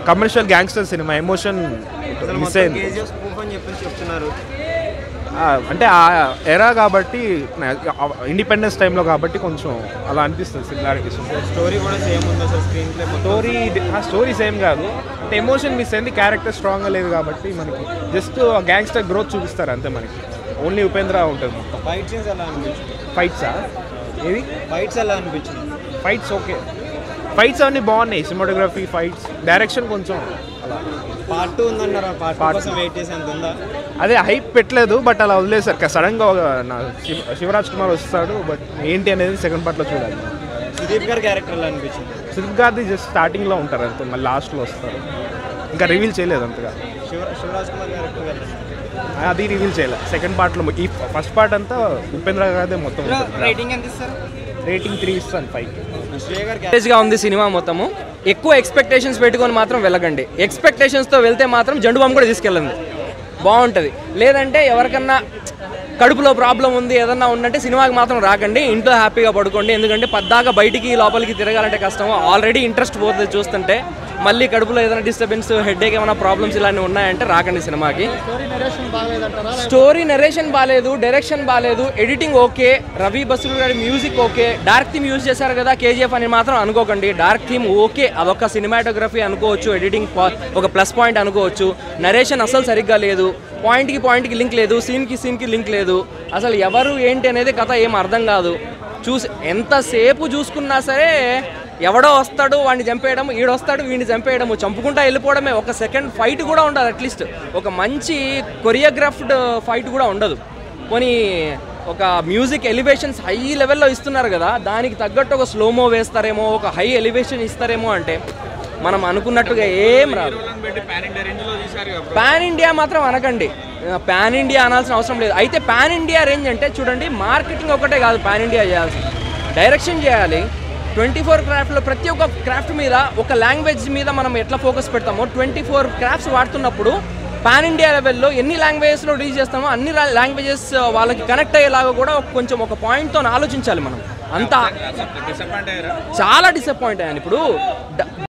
commercial gangster cinema emotion అసలు miss మొత్తం అయింది కేజీఎఫ్ స్పూఫ్ అని చెప్పేసి చెప్తున్నారు ఆ, అంటే ఆ ఎరా కాబట్టి ఇండిపెండెన్స్ టైంలో కాబట్టి కొంచెం అలా అనిపిస్తుంది సిమిలారిటీస్ స్టోరీ కూడా సేమ్ ఉంది అసలు స్క్రీన్ ప్లే మొత్తం స్టోరీ ఆ స్టోరీ సేమ్ కాదు అంటే ఎమోషన్ మిస్ అయింది క్యారెక్టర్ స్ట్రాంగ్గా లేదు కాబట్టి మనకి జస్ట్ గ్యాంగ్స్టర్ గ్రోత్ చూపిస్తారు అంతే మనకి ఓన్లీ ఉపేంద్ర ఉంటుంది మొత్తం ఫైట్ సీన్స్ ఎలా అనిపించింది ఫైట్సా ఏది ఫైట్స్ ఎలా అనిపించింది ఫైట్స్ ఓకే ఫైట్స్ అన్నీ బాగున్నాయి సినిమాటోగ్రఫీ ఫైట్స్ డైరెక్షన్ కొంచెం అలా పార్ట్ టూ ఉందన్నారు పార్ట్ టూ Part కోసం వెయిట్ చేసి అంత ఉందా అదే హైప్ పెట్టలేదు బట్ అలా వదిలేసారు సడన్గా నా శివ శివరాజ్ కుమార్ వస్తాడు బట్ ఏంటి అనేది సెకండ్ పార్ట్లో చూడాలి సుదీప్ గారి క్యారెక్టర్ ఎలా అనిపించింది సుదీప్ గారిది జస్ట్ స్టార్టింగ్లో ఉంటారు అంతే మళ్ళీ లాస్ట్లో వస్తారు ఇంకా రివీల్ చేయలేదు అంతగా శివ శివరాజ్ కుమార్ క్యారెక్టర్ ఎలా అది రివీల్ చేయలేదు సెకండ్ పార్ట్లో ఈ ఫస్ట్ పార్ట్ అంతా ఉపేంద్ర గారిదే మొత్తం రేటింగ్ ఎంత ఇస్తారు రేటింగ్ త్రీ ఇస్తాను ఫైవ్ శ్రేయ గారి గా ఉంది సినిమా మొత్తము ఎక్కువ ఎక్స్పెక్టేషన్స్ పెట్టుకొని మాత్రం వెళ్ళకండి ఎక్స్పెక్టేషన్స్తో వెళ్తే మాత్రం జండు బాంబు కూడా తీసుకెళ్ళండి బాగుంటుంది లేదంటే ఎవరికన్నా కడుపులో ప్రాబ్లం ఉంది ఏదన్నా ఉందంటే సినిమాకి మాత్రం రాకండి ఇంట్లో హ్యాపీగా పడుకోండి ఎందుకంటే పద్దాక బయటికి లోపలికి తిరగాలంటే కష్టం ఆల్రెడీ ఇంట్రెస్ట్ పోతుంది చూస్తుంటే మళ్ళీ కడుపులో ఏదైనా డిస్టర్బెన్స్ హెడ్ఏక్ ఏమైనా ప్రాబ్లమ్స్ ఇలాంటివి ఉన్నాయంటే రాకండి సినిమాకి స్టోరీ నెరేషన్ బాగాలేదు డైరెక్షన్ బాగాలేదు ఎడిటింగ్ ఓకే రవి బస్రు గారి music okay dark theme use చేశారు కదా కేజీఎఫ్ అని మాత్రం అనుకోకండి డార్క్ థీమ్ ఓకే అదొక సినిమాటోగ్రఫీ అనుకోవచ్చు ఎడిటింగ్ ఒక ప్లస్ పాయింట్ అనుకోవచ్చు నరేషన్ అసలు సరిగ్గా లేదు పాయింట్కి పాయింట్కి లింక్ లేదు సీన్కి సీన్కి లింక్ లేదు అసలు ఎవరు ఏంటి అనేది కథ ఏం అర్థం కాదు చూసి ఎంతసేపు చూసుకున్నా సరే ఎవడో వస్తాడు వాడిని చంపేయడం ఈడొస్తాడు వీడిని చంపేయడము చంపుకుంటా వెళ్ళిపోవడమే ఒక సెకండ్ ఫైట్ కూడా ఉండదు అట్లీస్ట్ ఒక మంచి కొరియోగ్రాఫ్డ్ ఫైట్ కూడా ఉండదు పోనీ ఒక మ్యూజిక్ ఎలివేషన్స్ హై లెవెల్లో ఇస్తున్నారు కదా దానికి తగ్గట్టు ఒక స్లోమో వేస్తారేమో ఒక హై ఎలివేషన్ ఇస్తారేమో అంటే మనం అనుకున్నట్టుగా ఏం రాదు పాన్ ఇండియా మాత్రం అనకండి పాన్ ఇండియా అనాల్సిన అవసరం లేదు అయితే పాన్ ఇండియా రేంజ్ అంటే చూడండి మార్కెటింగ్ ఒకటే కాదు పాన్ ఇండియా చేయాల్సి డైరెక్షన్ చేయాలి ట్వంటీ ఫోర్ క్రాఫ్ట్లో ప్రతి ఒక్క క్రాఫ్ట్ మీద ఒక లాంగ్వేజ్ మీద మనం ఎట్లా ఫోకస్ పెడతామో ట్వంటీ ఫోర్ క్రాఫ్ట్స్ వాడుతున్నప్పుడు పాన్ ఇండియా లెవెల్లో ఎన్ని లాంగ్వేజెస్లో రిలీజ్ చేస్తామో అన్ని లాంగ్వేజెస్ వాళ్ళకి కనెక్ట్ అయ్యేలాగా కూడా ఒక- కొంచెం ఒక పాయింట్తో ఆలోచించాలి మనం అంతా చాలా డిసప్పాయింట్ అయ్యాను ఇప్పుడు డ-